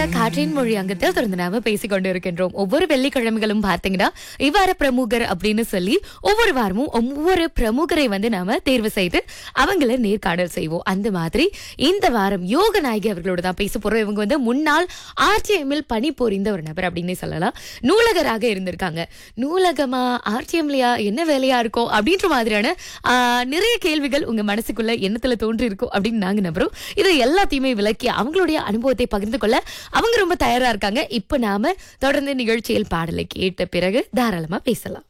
காற்றின் மொழி அங்கத்தில் தொடர்ந்து நாம பேசிக் கொண்டு இருக்கின்றோம் ஒவ்வொரு வெள்ளிக்கிழமைகளும் பார்த்தீங்கன்னா இவ்வாறு பிரமுகர் அப்படின்னு சொல்லி ஒவ்வொரு வாரமும் ஒவ்வொரு பிரமுகரை வந்து நாம தேர்வு செய்து அவங்கள நேர்காணல் செய்வோம் அந்த மாதிரி இந்த வாரம் யோக நாயகி அவர்களோட தான் பேச போறோம் இவங்க வந்து முன்னாள் ஆர்டிஎம்மில் பணிபுரிந்த ஒரு நபர் அப்படின்னு சொல்லலாம் நூலகராக இருந்திருக்காங்க நூலகமா ஆர்டிஎம்லயா என்ன வேலையா இருக்கும் அப்படின்ற மாதிரியான ஆஹ், நிறைய கேள்விகள் உங்க மனசுக்குள்ள எண்ணத்துல தோன்றி இருக்கும் அப்படின்னு நாங்க நம்புறோம் இது எல்லாத்தையுமே விளக்கி அவங்களுடைய அனுபவத்தை பகிர்ந்து கொள்ள அவங்க ரொம்ப தயாரா இருக்காங்க இப்ப நாம தொடர்ந்து நிகழ்ச்சியில் பாடலை கேட்ட பிறகு தாராளமா பேசலாம்